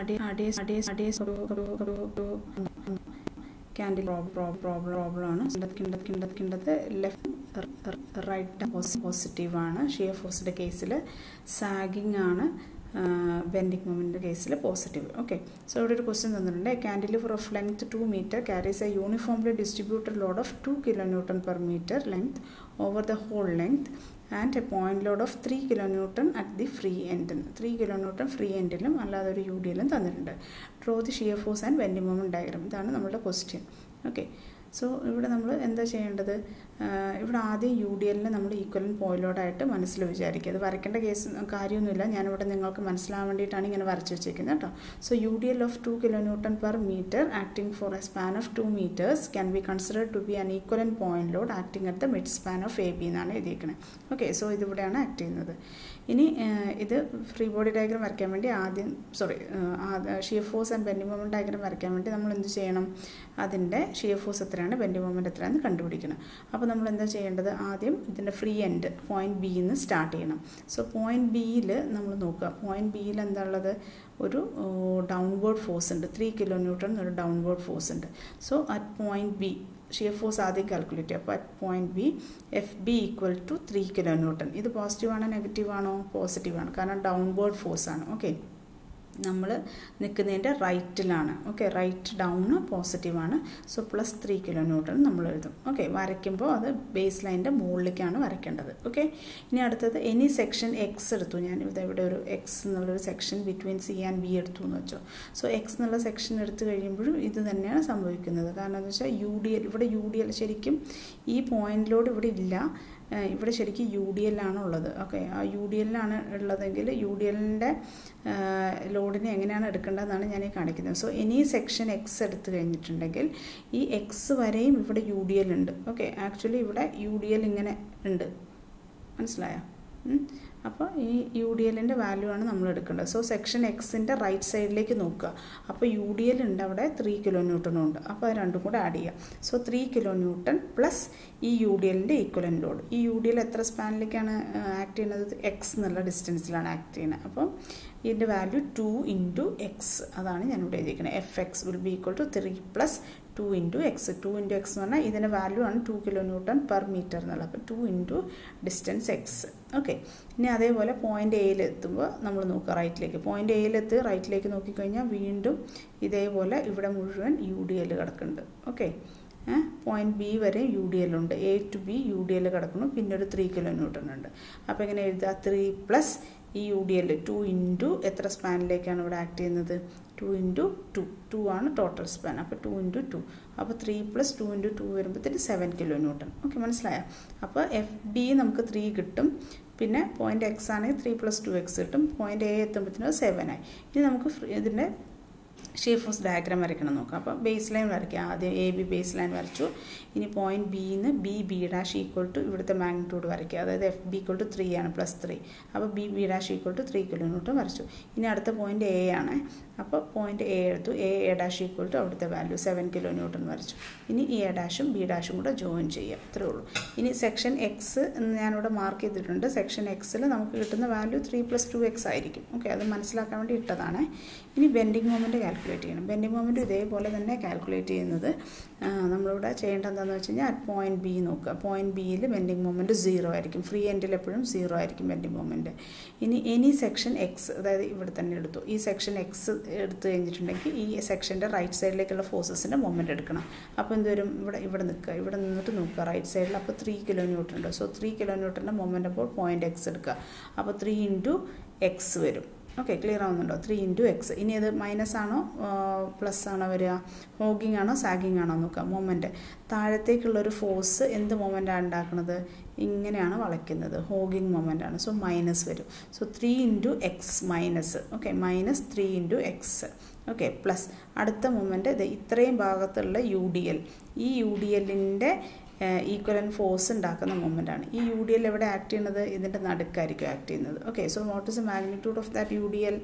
അടേ അടേ അടേ അടേ ഒരു ഒരു ഒരു ഒരു ക്യാൻഡിൽ പ്രോബ്ലം പ്രോബ്ലം ആണ് കിണ്ടത് കിണ്ടത് കിണ്ടത് ലെഫ്റ്റ് റൈറ്റ് പോസിറ്റീവ് ആണ് ഷിയർ ഫോഴ്സിൻ്റെ കേസിൽ സാഗിങ് ആണ് ബെൻഡിങ് മൊമെൻറ്റിൻ്റെ കേസിൽ പോസിറ്റീവ് ഓക്കെ സോ ഇവിടെ ഒരു ക്വസ്റ്റ്യൻ തന്നിട്ടുണ്ട് cantilever of length two metre carries a uniformly distributed load of two kilo newton per metre length over the whole length and a point load of three kilo newton at the free എൻഡിൽ three kilo newton free എൻഡിലും അല്ലാതെ ഒരു U ഡിയിലും തന്നിട്ടുണ്ട് draw the shear force and bending moment diagram ഇതാണ് നമ്മുടെ question okay so ഇവിടെ നമ്മൾ എന്താ ചെയ്യേണ്ടത് ഇവിടെ ആദ്യം യു ഡി എല്ലിനെ നമ്മൾ ഈക്വലൻ പോയിലോടായിട്ട് മനസ്സിൽ വിചാരിക്കുക അത് വരയ്ക്കേണ്ട കേസ് കാര്യമൊന്നുമില്ല ഞാനിവിടെ നിങ്ങൾക്ക് മനസ്സിലാവാൻ വേണ്ടിയിട്ടാണ് ഇങ്ങനെ വരച്ച് വെച്ചേക്കുന്നത് കേട്ടോ so U D L of two kilo newton per metre acting for a span of two metres can be considered to be an equivalent point load acting at the mid span of A B എന്നാണ് എഴുതിയിരിക്കുന്നത് okay so ഇതിവിടെയാണ് act ചെയ്യുന്നത് ഇനി ഇത് free body diagram വരയ്ക്കാൻ വേണ്ടി ആദ്യം sorry shear force and bending moment diagram വരയ്ക്കാൻ വേണ്ടി നമ്മൾ എന്ത് ചെയ്യണം അതിൻ്റെ ഷിയർ ഫോഴ്സ് എത്രയാണ് ബെൻഡിങ് മൊമെൻറ്റ് എത്രയാണെന്ന് കണ്ടുപിടിക്കണം അപ്പോൾ നമ്മൾ എന്താ ചെയ്യേണ്ടത് ആദ്യം ഇതിൻ്റെ ഫ്രീ എൻഡ് പോയിന്റ് ബിയിൽ നിന്ന് സ്റ്റാർട്ട് ചെയ്യണം സോ പോയിന്റ് ബിയിൽ നമ്മൾ നോക്കുക പോയിന്റ് ബിയിൽ എന്താ ഉള്ളത് ഒരു ഡൗൺവേർഡ് ഫോഴ്സ് ഉണ്ട് ത്രീ കിലോ ന്യൂട്ടൺ എന്നൊരു ഡൗൺവേർഡ് ഫോഴ്സ് ഉണ്ട് so at point B shear force ആദ്യം കാൽക്കുലേറ്റ് ചെയ്യുക അപ്പോൾ at point B F B equal to three kilo newton ഇത് പോസിറ്റീവ് ആണോ നെഗറ്റീവ് ആണോ പോസിറ്റീവ് ആണ് കാരണം ഡൗൺവേർഡ് ഫോഴ്സ് ആണ് ഓക്കെ നമ്മൾ നിൽക്കുന്നതിൻ്റെ റൈറ്റിലാണ് ഓക്കെ റൈറ്റ് ഡൗൺ പോസിറ്റീവാണ് so plus three kilo newton നമ്മൾ എഴുതും ഓക്കെ വരയ്ക്കുമ്പോൾ അത് ബേസ് ലൈൻ്റെ മുകളിലേക്കാണ് വരയ്ക്കേണ്ടത് ഓക്കെ ഇനി അടുത്തത് എനി സെക്ഷൻ എക്സ് എടുത്തു ഞാൻ ഇവിടെ ഇവിടെ ഒരു എക്സ് എന്നുള്ളൊരു section between C and B എടുത്തു എന്ന് വെച്ചോ സോ എക്സ് എന്നുള്ള സെക്ഷൻ എടുത്തു കഴിയുമ്പോഴും ഇത് തന്നെയാണ് സംഭവിക്കുന്നത് കാരണം എന്ന് വെച്ചാൽ യു ഡി എൽ ഇവിടെ യു ഡി എൽ ശരിക്കും ഈ പോയിന്റിലോട് ഇവിടെ ഇല്ല ഇവിടെ ശരിക്കും യു ഡി എല്ലാണ് ഉള്ളത് ഓക്കെ ആ യു ഡി എല്ലാണ് ഉള്ളതെങ്കിൽ യു ഡി എല്ലിൻ്റെ ലോഡിനെ എങ്ങനെയാണ് എടുക്കേണ്ടതെന്നാണ് ഞാൻ ഈ കാണിക്കുന്നത് സോ എനി സെക്ഷൻ എക്സ് എടുത്തു കഴിഞ്ഞിട്ടുണ്ടെങ്കിൽ ഈ എക്സ് വരെയും ഇവിടെ യു ഡി എൽ ഉണ്ട് ഓക്കെ ആക്ച്വലി ഇവിടെ യു ഡി എൽ ഇങ്ങനെ ഉണ്ട് മനസ്സിലായോ അപ്പോൾ ഈ യു ഡി എല്ലിൻ്റെ വാല്യൂ ആണ് നമ്മൾ എടുക്കേണ്ടത് സോ സെക്ഷൻ എക്സിൻ്റെ റൈറ്റ് സൈഡിലേക്ക് നോക്കുക അപ്പോൾ യു ഡി എൽ ഉണ്ട് അവിടെ ത്രീ കിലോ ന്യൂട്ടണും ഉണ്ട് അപ്പോൾ അത് രണ്ടും കൂടെ ആഡ് ചെയ്യാം so three kilo newton plus ഈ യു ഡി എല്ലിൻ്റെ ഈക്വലൻ ലോഡ് ഈ യു ഡി എൽ എത്ര സ്പാനിലേക്കാണ് ആക്ട് ചെയ്യുന്നത് എക്സ് എന്നുള്ള ഡിസ്റ്റൻസിലാണ് ആക്ട് ചെയ്യുന്നത് അപ്പം ഇതിൻ്റെ വാല്യൂ ടു ഇൻറ്റു എക്സ് അതാണ് ഞാനിവിടെ എഴുതിയിരിക്കുന്നത് F X will be equal to three plus two into X two into X എന്ന് പറഞ്ഞാൽ ഇതിൻ്റെ വാല്യൂ ആണ് two kilo newton per metre എന്നുള്ളത് അപ്പോൾ two into distance X okay ഇനി അതേപോലെ പോയിൻ്റ് എയിൽ എത്തുമ്പോൾ നമ്മൾ നോക്കുക റൈറ്റിലേക്ക് പോയിൻ്റ് എയിലെത്തി റൈറ്റിലേക്ക് നോക്കിക്കഴിഞ്ഞാൽ വീണ്ടും ഇതേപോലെ ഇവിടെ മുഴുവൻ യു ഡി എൽ കിടക്കുന്നുണ്ട് ഓക്കെ പോയിന്റ് ബി വരെ യു ഡി എൽ ഉണ്ട് A to B U D L കിടക്കുന്നു പിന്നെ ഒരു ത്രീ കിലോ ന്യൂട്ടൺ ഉണ്ട് അപ്പോൾ എങ്ങനെ എഴുതുക ത്രീ പ്ലസ് ഈ U D L two into എത്ര സ്പാനിലേക്കാണ് ഇവിടെ ആക്ട് ചെയ്യുന്നത് ടു ഇൻറ്റു ടു ടു ആണ് ടോട്ടൽ സ്പാൻ അപ്പോൾ ടു ഇൻറ്റു ടു അപ്പോൾ three plus two into two വരുമ്പോഴത്തേക്ക് സെവൻ കിലോ ന്യൂട്ടൺ ഓക്കെ മനസ്സിലായോ അപ്പോൾ എഫ് ബി നമുക്ക് ത്രീ കിട്ടും പിന്നെ പോയിന്റ് എക്സ് ആണെങ്കിൽ ത്രീ പ്ലസ് ടു എക്സ് കിട്ടും പോയിന്റ് എ എത്തുമ്പോഴത്തേനും സെവൻ ആയി ഇനി നമുക്ക് ഇതിൻ്റെ ഷേപ്പ് ഫോഴ്സ് ഡയഗ്രാം വരയ്ക്കണം നോക്കാം അപ്പോൾ ബേസ് ലൈൻ വരയ്ക്കുക ആദ്യം എ ബി ബേസ് ലൈൻ വരച്ചു ഇനി പോയിന്റ് ബിന്ന് B B dash equal to ഇവിടുത്തെ മാഗ്നിറ്റ്യൂഡ് വരയ്ക്കുക അതായത് F B equal to three ആണ് പ്ലസ് ത്രീ അപ്പോൾ B B dash equal to three kilometre വരച്ചു ഇനി അടുത്ത പോയിന്റ് എ ആണ് അപ്പോൾ പോയിന്റ് എ എടുത്തു A A dash equal to അവിടുത്തെ വാല്യൂ സെവൻ കിലോ ന്യൂട്ടൺ വരച്ചു ഇനി എ ഡാഷും ബി ഡാഷും കൂടെ ജോയിൻ ചെയ്യുക അത്രേ ഉള്ളൂ ഇനി സെക്ഷൻ എക്സ് എന്ന് ഞാനിവിടെ മാർക്ക് ചെയ്തിട്ടുണ്ട് സെക്ഷൻ എക്സിൽ നമുക്ക് കിട്ടുന്ന value three plus two X ആയിരിക്കും ഓക്കെ അത് മനസ്സിലാക്കാൻ വേണ്ടി ഇട്ടതാണ് ഇനി ബെൻഡിങ് മൊമെൻറ്റ് കാൽക്കുലേറ്റ് ചെയ്യണം ബെൻഡിങ് മൊമെൻറ്റ് ഇതേപോലെ തന്നെ കാൽക്കുലേറ്റ് ചെയ്യുന്നത് നമ്മളിവിടെ ചെയ്യേണ്ടത് എന്താണെന്ന് വെച്ച് കഴിഞ്ഞാൽ അറ്റ് പോയിന്റ് ബി നോക്കുക പോയിന്റ് ബിയിൽ ബെൻഡിങ് മൊമെൻറ്റ് സീറോ ആയിരിക്കും ഫ്രീ എൻഡിൽ എപ്പോഴും സീറോ ആയിരിക്കും ബെൻഡിങ് മൊമെൻറ്റ് ഇനി എനി സെക്ഷൻ എക്സ് അതായത് ഇവിടെ തന്നെ എടുത്തു ഈ സെക്ഷൻ എക്സ് എടുത്തു കഴിഞ്ഞിട്ടുണ്ടെങ്കിൽ ഈ സെക്ഷൻ്റെ റൈറ്റ് സൈഡിലേക്കുള്ള ഫോഴ്സസിൻ്റെ മൊമെൻറ്റ് എടുക്കണം അപ്പോൾ എന്തുവരും ഇവിടെ ഇവിടെ നിൽക്കുക ഇവിടെ നിന്നിട്ട് നോക്കുക റൈറ്റ് സൈഡിൽ അപ്പോൾ ത്രീ കിലോ ന്യൂട്ടൺ ഉണ്ട് സോ ത്രീ കിലോ ന്യൂട്ടൻ്റെ മൊമെൻറ്റ് അപ്പോൾ പോയിന്റ് എക്സ് എടുക്കുക അപ്പോൾ ത്രീ ഇൻറ്റു എക്സ് വരും ഓക്കെ ക്ലിയർ ആവുന്നുണ്ടോ ത്രീ ഇൻറ്റു എക്സ് ഇനി അത് മൈനസ് ആണോ പ്ലസ് ആണോ വരിക ഹോഗിങ് ആണോ സാഗിങ് ആണോ നോക്കുക മൊമെൻറ്റ് താഴത്തേക്കുള്ളൊരു ഫോഴ്സ് എന്ത് മൊമെൻറ്റാണ് ഉണ്ടാക്കുന്നത് ഇങ്ങനെയാണ് വളയ്ക്കുന്നത് ഹോഗിങ് മൊമെൻ്റ് ആണ് സോ മൈനസ് വരും so three into X minus okay minus three into X okay plus അടുത്ത മൊമെൻറ്റ് ഇത് ഇത്രയും ഭാഗത്തുള്ള യു ഡി എൽ ഈ യു ഡി എല്ലിൻ്റെ ഈക്വലൻ ഫോഴ്സ് ഉണ്ടാക്കുന്ന മൊമെൻ്റ് ആണ് ഈ യു ഡി എൽ എവിടെ ആക്ട് ചെയ്യുന്നത് ഇതിൻ്റെ നടുക്കായിരിക്കും ആക്ട് ചെയ്യുന്നത് okay so what is the magnitude of that U D L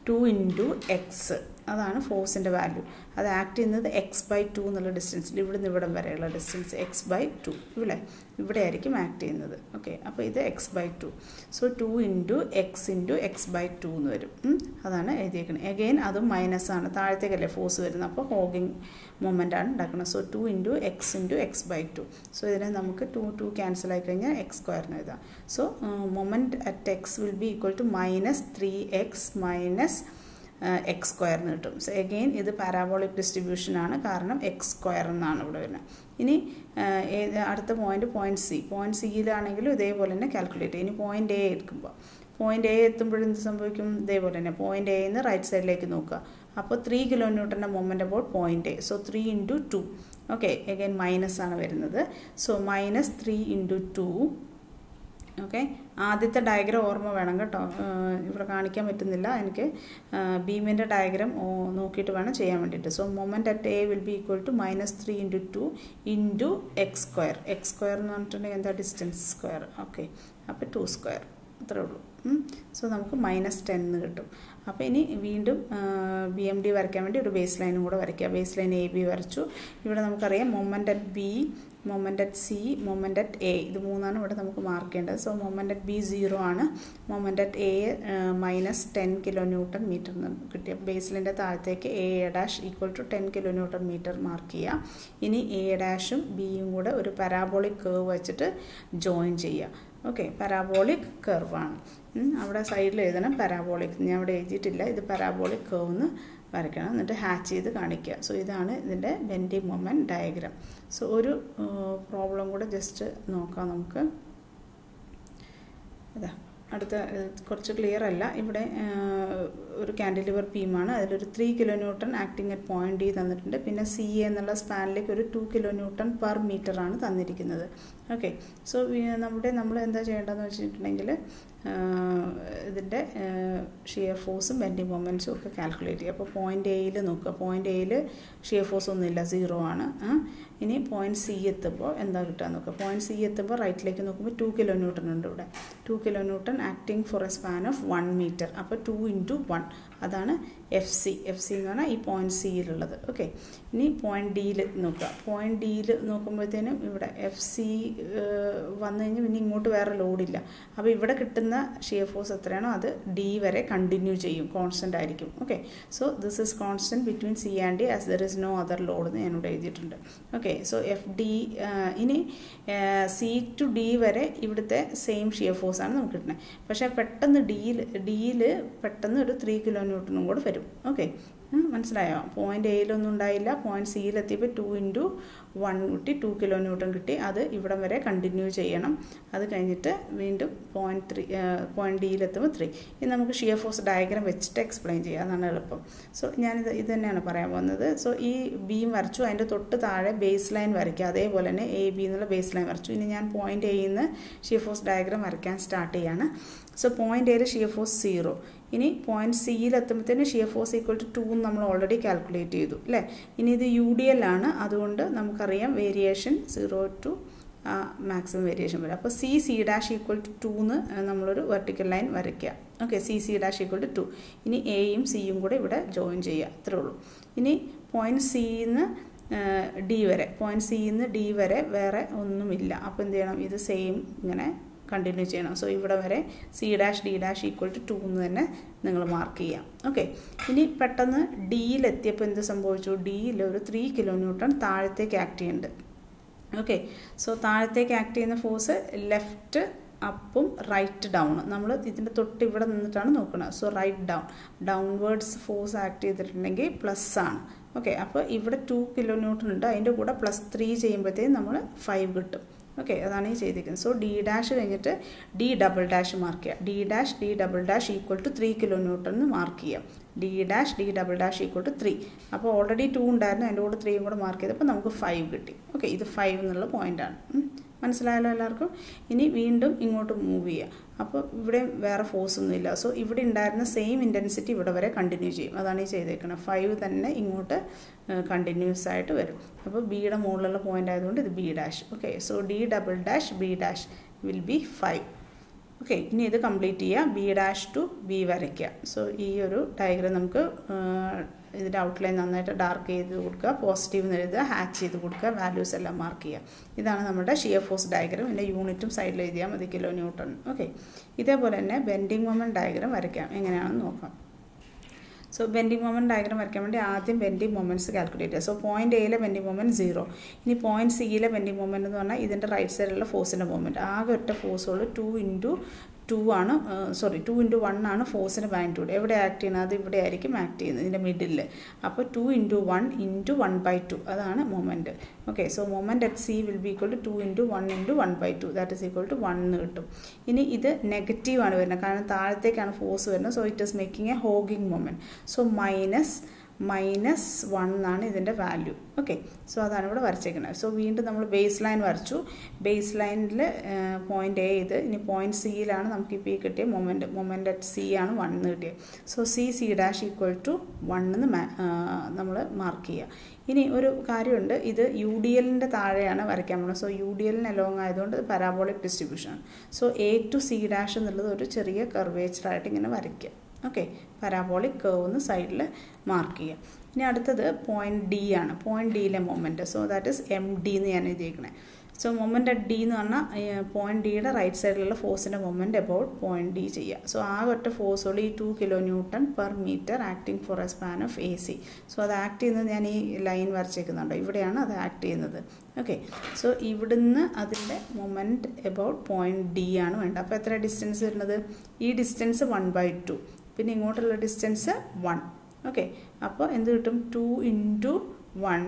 two into X അതാണ് ഫോഴ്സിൻ്റെ വാല്യൂ അത് ആക്ട് ചെയ്യുന്നത് എക്സ് ബൈ ടു എന്നുള്ള ഡിസ്റ്റൻസിൽ ഇവിടുന്ന് ഇവിടം വരെയുള്ള ഡിസ്റ്റൻസ് എക്സ് ബൈ ടു ഇവിടെ ഇവിടെ ആയിരിക്കും ആക്ട് ചെയ്യുന്നത് ഓക്കെ അപ്പോൾ ഇത് X by two so two into X into X by two എന്ന് വരും അതാണ് എഴുതിയേക്കുന്നത് എഗെയിൻ അതും മൈനസ് ആണ് താഴത്തേക്കല്ലേ ഫോഴ്സ് വരുന്നത് അപ്പോൾ ഹോഗിങ് മൊമെൻ്റ് ആണ് ഉണ്ടാക്കുന്നത് so two into X into X by two so ഇതിനെ നമുക്ക് ടു ടു ക്യാൻസൽ ആയി കഴിഞ്ഞാൽ എക്സ് സ്ക്വയറിന് എഴുതാം so moment at X will be equal to minus three X minus X സ്ക്വയറിന് കിട്ടും സോ എഗെയിൻ ഇത് പാരാബോളിക് ഡിസ്ട്രിബ്യൂഷൻ ആണ് കാരണം എക്സ് സ്ക്വയർ എന്നാണ് ഇവിടെ വരുന്നത് ഇനി ഏത് അടുത്ത പോയിന്റ് പോയിന്റ് സി പോയിന്റ് സിയിലാണെങ്കിലും ഇതേപോലെ തന്നെ കാൽക്കുലേറ്റ് ചെയ്യും ഇനി പോയിന്റ് എ എടുക്കുമ്പോൾ പോയിന്റ് എ എത്തുമ്പോഴും എന്ത് സംഭവിക്കും ഇതേപോലെ തന്നെ പോയിന്റ് എയിൽ നിന്ന് റൈറ്റ് സൈഡിലേക്ക് നോക്കുക അപ്പോൾ ത്രീ കിലോ ന്യൂട്ടൻ്റെ moment about point A so three into two okay again minus ആണ് വരുന്നത് so minus three into two okay ആദ്യത്തെ ഡയഗ്രാം ഓർമ്മ വേണം കേട്ടോ ഇവിടെ കാണിക്കാൻ പറ്റുന്നില്ല എനിക്ക് ബീമിൻ്റെ ഡയഗ്രാം നോക്കിയിട്ട് വേണം ചെയ്യാൻ വേണ്ടിയിട്ട് so moment at A will be equal to minus three into two into X square X square എന്ന് പറഞ്ഞിട്ടുണ്ടെങ്കിൽ എന്താ ഡിസ്റ്റൻസ് സ്ക്വയർ ഓക്കെ അപ്പോൾ ടു സ്ക്വയർ അത്രേ ഉള്ളൂ സോ നമുക്ക് മൈനസ് ടെൻ എന്ന് കിട്ടും അപ്പോൾ ഇനി വീണ്ടും ബി എം ഡി വരയ്ക്കാൻ വേണ്ടി ഒരു ബേസ് ലൈനും കൂടെ വരയ്ക്കുക ബേസ് ലൈൻ എ ബി വരച്ചു ഇവിടെ നമുക്കറിയാം moment at B moment at C moment at A ഇത് മൂന്നാണ് ഇവിടെ നമുക്ക് മാർക്ക് ചെയ്യേണ്ടത് so moment at B zero ആണ് moment at A minus ten kilo newton metre കിട്ടിയ ബേസിലിൻ്റെ താഴത്തേക്ക് A A dash equal to ten kilo newton metre mark ചെയ്യുക ഇനി എ ഡാഷും ബിയും കൂടെ ഒരു പരാബോളിക് കേവ് വെച്ചിട്ട് ജോയിൻ ചെയ്യുക ഓക്കെ പരാബോളിക് കർവാണ് അവിടെ സൈഡിൽ എഴുതണം പരാബോളിക് ഞാൻ അവിടെ എഴുതിയിട്ടില്ല ഇത് പരാബോളിക് കേവ് എന്ന് വരയ്ക്കണം എന്നിട്ട് ഹാച്ച് ചെയ്ത് കാണിക്കുക സോ ഇതാണ് ഇതിൻ്റെ ബെൻഡി മൊമെൻറ്റ് ഡയഗ്രാം സോ ഒരു പ്രോബ്ലം കൂടെ ജസ്റ്റ് നോക്കാം നമുക്ക് ഇതാ അടുത്ത കുറച്ച് ക്ലിയർ അല്ല ഇവിടെ ഒരു കാൻഡിലിവർ ബീമാണ് അതിലൊരു three kilo newton acting at point D തന്നിട്ടുണ്ട് പിന്നെ സി എ എന്നുള്ള സ്പാനിലേക്ക് ഒരു two kilo newton per metre ആണ് തന്നിരിക്കുന്നത് ഓക്കെ സോ നമ്മുടെ നമ്മൾ എന്താ ചെയ്യേണ്ടതെന്ന് വെച്ചിട്ടുണ്ടെങ്കിൽ ഇതിൻ്റെ ഷിയർ ഫോഴ്സും ബെൻഡിങ് മൊമെൻറ്റ്സും ഒക്കെ കാൽക്കുലേറ്റ് ചെയ്യുക അപ്പോൾ പോയിൻ്റ് എയിൽ നോക്കുക പോയിൻ്റ് എയിൽ ഷിയർ ഫോഴ്സ് ഒന്നുമില്ല സീറോ ആണ് ഇനി പോയിന്റ് സി എത്തുമ്പോൾ എന്താ കിട്ടുക നോക്കുക പോയിന്റ് സി എത്തുമ്പോൾ റൈറ്റിലേക്ക് നോക്കുമ്പോൾ ടു കിലോ ന്യൂട്ടൺ ഉണ്ട് ഇവിടെ two kilo newton acting for a span of one metre അപ്പോൾ ടു ഇൻറ്റു വൺ അതാണ് എഫ് സി എഫ് സി എന്ന് പറഞ്ഞാൽ ഈ പോയിന്റ് സിയിലുള്ളത് ഓക്കെ ഇനി പോയിന്റ് ഡിയിൽ നോക്കുക പോയിന്റ് ഡിയിൽ നോക്കുമ്പോഴത്തേനും ഇവിടെ എഫ് സി വന്നു കഴിഞ്ഞാൽ പിന്നെ ഇങ്ങോട്ട് വേറെ ലോഡില്ല അപ്പോൾ ഇവിടെ കിട്ടുന്ന ഷിയർ ഫോഴ്സ് എത്രയാണോ അത് ഡി വരെ കണ്ടിന്യൂ ചെയ്യും കോൺസ്റ്റൻ്റ് ആയിരിക്കും okay so this is constant between C and D as there is no other load എന്ന് ഞാനിവിടെ എഴുതിയിട്ടുണ്ട് ഓക്കെ സോ എഫ് ഡി ഇനി സി ടു ഡി വരെ ഇവിടുത്തെ സെയിം ഷിയർ ഫോഴ്സ് ആണ് നമുക്ക് കിട്ടുന്നത് പക്ഷേ പെട്ടെന്ന് ഡിയിൽ ഡിയിൽ പെട്ടെന്ന് ഒരു ത്രീ കിലോ ന്യൂട്ടണും കൂടെ വരും ഓക്കെ മനസ്സിലായോ പോയിന്റ് എയിലൊന്നും ഉണ്ടായില്ല പോയിന്റ് സിയിലെത്തിയപ്പോൾ ടു ഇൻറ്റു വൺ കിട്ടി ടു കിലോ ന്യൂട്ടൺ കിട്ടി അത് ഇവിടം വരെ കണ്ടിന്യൂ ചെയ്യണം അത് കഴിഞ്ഞിട്ട് വീണ്ടും പോയിന്റ് ത്രീ പോയിന്റ് ഡിയിലെത്തുമ്പോൾ ത്രീ ഇത് നമുക്ക് ഷിയർ ഫോഴ്സ് ഡയഗ്രാം വെച്ചിട്ട് എക്സ്പ്ലെയിൻ ചെയ്യാം അതാണ് എളുപ്പം സോ ഞാനിത് ഇത് തന്നെയാണ് പറയാൻ പോകുന്നത് സോ ഈ ബീം വരച്ചു അതിൻ്റെ തൊട്ട് താഴെ ബേസ് ലൈൻ വരയ്ക്കുക അതേപോലെ തന്നെ എ ബി എന്നുള്ള ബേസ് ലൈൻ വരച്ചു ഇനി ഞാൻ പോയിന്റ് എയിൽ നിന്ന് ഷിയർ ഫോഴ്സ് ഡയഗ്രാം വരയ്ക്കാൻ സ്റ്റാർട്ട് ചെയ്യാണ് സോ പോയിന്റ് എയിൽ ഷിയർ ഫോഴ്സ് സീറോ ഇനി പോയിന്റ് സിയിൽ എത്തുമ്പോഴത്തേന് shear force equal to two നമ്മൾ ഓൾറെഡി കാൽക്കുലേറ്റ് ചെയ്തു അല്ലേ ഇനി ഇത് യു ഡി എൽ ആണ് അതുകൊണ്ട് നമുക്കറിയാം variation zero to maximum variation വരും അപ്പോൾ C C dash equal to two എന്ന് നമ്മളൊരു വെർട്ടിക്കൽ ലൈൻ വരയ്ക്കുക okay C C dash equal to two ഇനി എയും സിയും കൂടെ ഇവിടെ ജോയിൻ ചെയ്യുക അത്രേ ഉള്ളൂ ഇനി പോയിന്റ് സിന്ന് ഡി വരെ പോയിന്റ് സിന്ന് ഡി വരെ വേറെ ഒന്നുമില്ല അപ്പോൾ എന്ത് ചെയ്യണം ഇത് സെയിം ഇങ്ങനെ കണ്ടിന്യൂ ചെയ്യണം സോ ഇവിടെ വരെ C dash D dash equal to two എന്ന് തന്നെ നിങ്ങൾ മാർക്ക് ചെയ്യാം ഓക്കെ ഇനി പെട്ടെന്ന് ഡിയിലെത്തിയപ്പോൾ എന്ത് സംഭവിച്ചു ഡിയിൽ ഒരു ത്രീ കിലോ ന്യൂട്ടൺ താഴത്തേക്ക് ആക്ട് ചെയ്യുന്നുണ്ട് ഓക്കെ സോ താഴത്തേക്ക് ആക്ട് ചെയ്യുന്ന ഫോഴ്സ് ലെഫ്റ്റ് അപ്പും റൈറ്റ് ഡൗൺ നമ്മൾ ഇതിൻ്റെ തൊട്ട് ഇവിടെ നിന്നിട്ടാണ് നോക്കുന്നത് so right down downwards force act ചെയ്തിട്ടുണ്ടെങ്കിൽ പ്ലസ് ആണ് ഓക്കെ അപ്പോൾ ഇവിടെ ടു കിലോ ന്യൂട്ടൺ ഉണ്ട് അതിൻ്റെ കൂടെ പ്ലസ് ത്രീ ചെയ്യുമ്പോഴത്തേക്കും നമ്മൾ ഫൈവ് കിട്ടും ഓക്കെ അതാണ് ഈ ചെയ്തിരിക്കുന്നത് സോ ഡി ഡാഷ് കഴിഞ്ഞിട്ട് ഡി ഡബിൾ ഡാഷ് മാർക്ക് ചെയ്യുക D dash D double dash equal to three kilo newton എന്ന് മാർക്ക് ചെയ്യാം D dash D double dash equal to three അപ്പോൾ ഓൾറെഡി ടു ഉണ്ടായിരുന്നു അതിൻ്റെ കൂടെ ത്രീയും കൂടെ മാർക്ക് ചെയ്തപ്പോൾ നമുക്ക് ഫൈവ് കിട്ടി ഓക്കെ ഇത് ഫൈവ് എന്നുള്ള പോയിൻ്റാണ് മനസ്സിലായല്ലോ എല്ലാവർക്കും ഇനി വീണ്ടും ഇങ്ങോട്ട് മൂവ് ചെയ്യുക അപ്പോൾ ഇവിടെ വേറെ ഫോഴ്സ് ഒന്നുമില്ല സോ ഇവിടെ ഉണ്ടായിരുന്ന സെയിം ഇൻറ്റൻസിറ്റി ഇവിടെ വരെ കണ്ടിന്യൂ ചെയ്യും അതാണ് ഈ ചെയ്തേക്കുന്നത് ഫൈവ് തന്നെ ഇങ്ങോട്ട് കണ്ടിന്യൂസ് ആയിട്ട് വരും അപ്പോൾ ബിയുടെ മുകളിലുള്ള പോയിന്റ് ആയതുകൊണ്ട് ഇത് B dash okay so D double dash B dash will be five okay ഇനി ഇത് കംപ്ലീറ്റ് ചെയ്യുക ബി ഡാഷ് ടു ബി വരയ്ക്കുക സോ ഈ ഒരു ഡയഗ്രാം നമുക്ക് ഇതിൻ്റെ ഔട്ട്ലൈൻ നന്നായിട്ട് ഡാർക്ക് ചെയ്ത് കൊടുക്കുക പോസിറ്റീവ് എന്ന് എഴുതുക ഹാച്ച് ചെയ്ത് കൊടുക്കുക വാല്യൂസ് എല്ലാം മാർക്ക് ചെയ്യുക ഇതാണ് നമ്മുടെ ഷിയർ ഫോഴ്സ് ഡയഗ്രാം ഇതിൻ്റെ യൂണിറ്റും സൈഡിൽ എഴുതിയാൽ മതി കിലോ ന്യൂട്ടൺ ഓക്കെ ഇതേപോലെ തന്നെ ബെൻഡിങ് മൊമെൻറ്റ് ഡയഗ്രാം വരയ്ക്കാം എങ്ങനെയാണെന്ന് നോക്കാം സോ ബെൻഡിങ് മൊമെൻറ്റ് ഡയഗ്രാം വരയ്ക്കാൻ വേണ്ടി ആദ്യം ബെൻഡിങ് മൊമെൻറ്റ്സ് കാൽക്കുലേറ്റ് ചെയ്യുക സോ പോയിന്റ് എയിലെ ബെൻഡിങ് മൊമെൻറ്റ് സീറോ ഇനി പോയിന്റ് സിയിലെ ബെൻഡിങ് മൊമെൻറ്റ് എന്ന് പറഞ്ഞാൽ ഇതിൻ്റെ റൈറ്റ് സൈഡിലുള്ള ഫോഴ്സിൻ്റെ മൊമെൻറ്റ് ആകെ ഒറ്റ ഫോഴ്സുള്ളൂ ടു ഇൻറ്റു ടു ആണ് സോറി ടു ഇൻറ്റു വൺ ആണ് ഫോഴ്സിന് മാഗ്നിറ്റ്യൂഡ് എവിടെ ആക്ട് ചെയ്യുന്നത് അത് ഇവിടെ ആയിരിക്കും ആക്ട് ചെയ്യുന്നത് ഇതിൻ്റെ മിഡിൽ അപ്പോൾ two into one into one by two അതാണ് moment okay so moment at C will be equal to two into one into one by two that is equal to one എന്ന് കിട്ടും ഇനി ഇത് negative ആണ് വരുന്നത് കാരണം താഴത്തേക്കാണ് ഫോഴ്സ് വരുന്നത് so it is making a hogging moment so minus minus one എന്നാണ് ഇതിൻ്റെ വാല്യൂ ഓക്കെ സോ അതാണ് ഇവിടെ വരച്ചേക്കുന്നത് സോ വീണ്ടും നമ്മൾ ബേസ് ലൈൻ വരച്ചു ബേസ് ലൈനിൽ പോയിന്റ് എ ഇത് ഇനി പോയിന്റ് സിയിലാണ് നമുക്ക് ഇപ്പോൾ ഈ കിട്ടിയ മൊമെൻറ്റ് മൊമെൻ്റ് അറ്റ് സി ആണ് വൺ എന്ന് കിട്ടിയത് so C C dash equal to one എന്ന് നമ്മൾ മാർക്ക് ചെയ്യുക ഇനി ഒരു കാര്യമുണ്ട് ഇത് യു ഡി എല്ലിൻ്റെ താഴെയാണ് വരയ്ക്കാൻ പോകുന്നത് സോ യു ഡി എല്ലിന് അലോങ് ആയതുകൊണ്ട് parabolic distribution so A to C dash എന്നുള്ളത് ഒരു ചെറിയ കർവേച്ചറായിട്ട് ഇങ്ങനെ വരയ്ക്കുക ഓക്കെ പരാബോളിക് കേവ് എന്ന് സൈഡിൽ മാർക്ക് ചെയ്യുക ഇനി അടുത്തത് പോയിന്റ് ഡി ആണ് പോയിന്റ് ഡിയിലെ moment so that is M D എന്ന് ഞാൻ എഴുതിയേക്കണേ സോ മൊമെൻ്റ് അറ്റ് ഡി എന്ന് പറഞ്ഞാൽ പോയിന്റ് ഡിയുടെ റൈറ്റ് സൈഡിലുള്ള ഫോഴ്സിൻ്റെ മൊമെൻറ്റ് അബൌട്ട് പോയിന്റ് ഡി ചെയ്യുക സോ ആ ഒറ്റ ഫോഴ്സുള്ള ഈ two kilo newton per metre acting for a span of A C so അത് ആക്ട് ചെയ്യുന്നത് ഞാൻ ഈ ലൈൻ വരച്ചേക്കുന്നുണ്ടോ ഇവിടെയാണ് അത് ആക്ട് ചെയ്യുന്നത് ഓക്കെ സോ ഇവിടുന്ന് അതിൻ്റെ മൊമെൻറ്റ് എബൌട്ട് പോയിന്റ് ഡി ആണ് വേണ്ടത് അപ്പോൾ എത്ര ഡിസ്റ്റൻസ് വരുന്നത് ഈ ഡിസ്റ്റൻസ് വൺ ബൈ ടു പിന്നെ ഇങ്ങോട്ടുള്ള ഡിസ്റ്റൻസ് വൺ ഓക്കെ അപ്പോൾ എന്ത് കിട്ടും two into one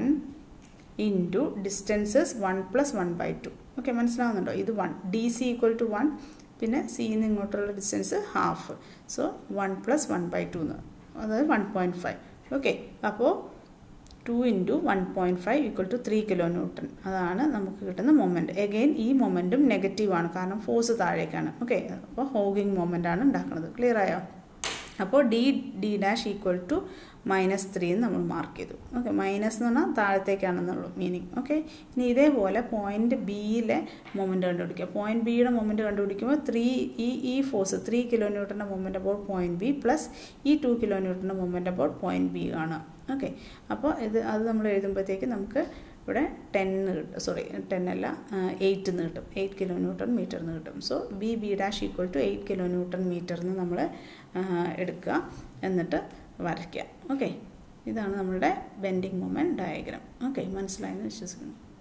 into distances one plus one by two okay മനസ്സിലാവുന്നുണ്ടോ ഇത് one D C equal to one പിന്നെ സിന്ന് ഇങ്ങോട്ടുള്ള distance half so one plus one by two എന്ന് അതായത് വൺ പോയിൻറ്റ് ഫൈവ് ഓക്കെ അപ്പോൾ two into one point five equal to three kilo newton അതാണ് നമുക്ക് കിട്ടുന്ന മൊമെൻറ്റ് എഗെയിൻ ഈ മൊമെൻറ്റും നെഗറ്റീവാണ് കാരണം ഫോഴ്സ് താഴേക്കാണ് ഓക്കെ അപ്പോൾ ഹോഗിങ് മൊമെൻ്റ് ആണ് ഉണ്ടാക്കുന്നത് ക്ലിയർ ആയോ അപ്പോൾ D D dash equal to minus three എന്ന് നമ്മൾ മാർക്ക് ചെയ്തു ഓക്കെ മൈനസ് എന്ന് പറഞ്ഞാൽ താഴത്തേക്കാണെന്നുള്ള മീനിങ് ഓക്കെ ഇനി ഇതേപോലെ പോയിന്റ് ബിയിലെ മൊമെൻറ്റ് കണ്ടുപിടിക്കുക പോയിന്റ് ബിയുടെ മൊമെൻറ്റ് കണ്ടുപിടിക്കുമ്പോൾ ത്രീ ഈ ഈ ഫോഴ്സ് ത്രീ കിലോ ന്യൂട്ടൻ്റെ moment about point B plus ഈ ടു കിലോ ന്യൂട്ടൻ്റെ മൊമെൻറ്റ് അബൌട്ട് പോയിന്റ് ബി കാണുക ഓക്കെ അപ്പോൾ ഇത് അത് നമ്മൾ എഴുതുമ്പോഴത്തേക്ക് നമുക്ക് ഇവിടെ ടെൻ കിട്ടും സോറി ടെൻ അല്ല എയ്റ്റ് എന്ന് കിട്ടും എയ്റ്റ് കിലോ ന്യൂട്ടൺ മീറ്റർ എന്ന് കിട്ടും so B B dash equal to eight kilo newton metre എന്ന് നമ്മൾ എടുക്കുക എന്നിട്ട് വരയ്ക്കുക ഓക്കെ ഇതാണ് നമ്മളുടെ ബെൻഡിങ് മൊമെൻറ്റ് ഡയഗ്രാം ഓക്കെ മനസ്സിലായെന്ന് വിശ്വസിക്കുന്നു